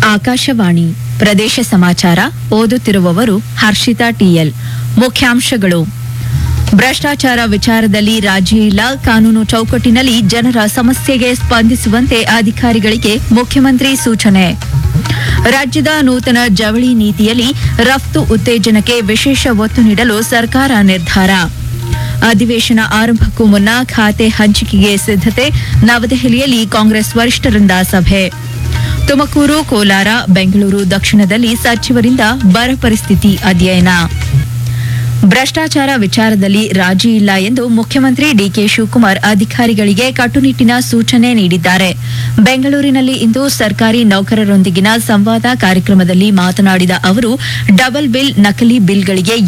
ಆಕಾಶವಾಣಿ ಪ್ರದೇಶ ಸಮಾಚಾರ ಓದುತ್ತಿರುವವರು ಹರ್ಷಿತಾ ಟಿಎಲ್ ಮುಖ್ಯಾಂಶಗಳು ಭ್ರಷ್ಟಾಚಾರ ವಿಚಾರದಲ್ಲಿ ರಾಜಿ ಇಲ್ಲ ಕಾನೂನು ಚೌಕಟ್ಟಿನಲ್ಲಿ ಜನರ ಸಮಸ್ಯೆಗೆ ಸ್ಪಂದಿಸುವಂತೆ ಅಧಿಕಾರಿಗಳಿಗೆ ಮುಖ್ಯಮಂತ್ರಿ ಸೂಚನೆ ರಾಜ್ಯದ ನೂತನ ಜವಳಿ ನೀತಿಯಲ್ಲಿ ರಫ್ತು ಉತ್ತೇಜನಕ್ಕೆ ವಿಶೇಷ ಒತ್ತು ನೀಡಲು ಸರ್ಕಾರ ನಿರ್ಧಾರ ಅಧಿವೇಶನ ಆರಂಭಕ್ಕೂ ಮುನ್ನ ಖಾತೆ ಹಂಚಿಕೆಗೆ ಸಿದ್ಧತೆ ನವದೆಹಲಿಯಲ್ಲಿ ಕಾಂಗ್ರೆಸ್ ವರಿಷ್ಠರಿಂದ ಸಭೆ ತುಮಕೂರು ಕೋಲಾರ ಬೆಂಗಳೂರು ದಕ್ಷಿಣದಲ್ಲಿ ಸಚಿವರಿಂದ ಬರ ಪರಿಸ್ಥಿತಿ ಅಧ್ಯಯನ ಭ್ರಷ್ಟಾಚಾರ ವಿಚಾರದಲ್ಲಿ ರಾಜಿ ಇಲ್ಲ ಎಂದು ಮುಖ್ಯಮಂತ್ರಿ ಡಿಕೆ ಶಿವಕುಮಾರ್ ಅಧಿಕಾರಿಗಳಿಗೆ ಕಟ್ಟುನಿಟ್ಟಿನ ಸೂಚನೆ ನೀಡಿದ್ದಾರೆ ಬೆಂಗಳೂರಿನಲ್ಲಿ ಇಂದು ಸರ್ಕಾರಿ ನೌಕರರೊಂದಿಗಿನ ಸಂವಾದ ಕಾರ್ಯಕ್ರಮದಲ್ಲಿ ಮಾತನಾಡಿದ ಅವರು ಡಬಲ್ ಬಿಲ್ ನಕಲಿ ಬಿಲ್ಗಳಿಗೆ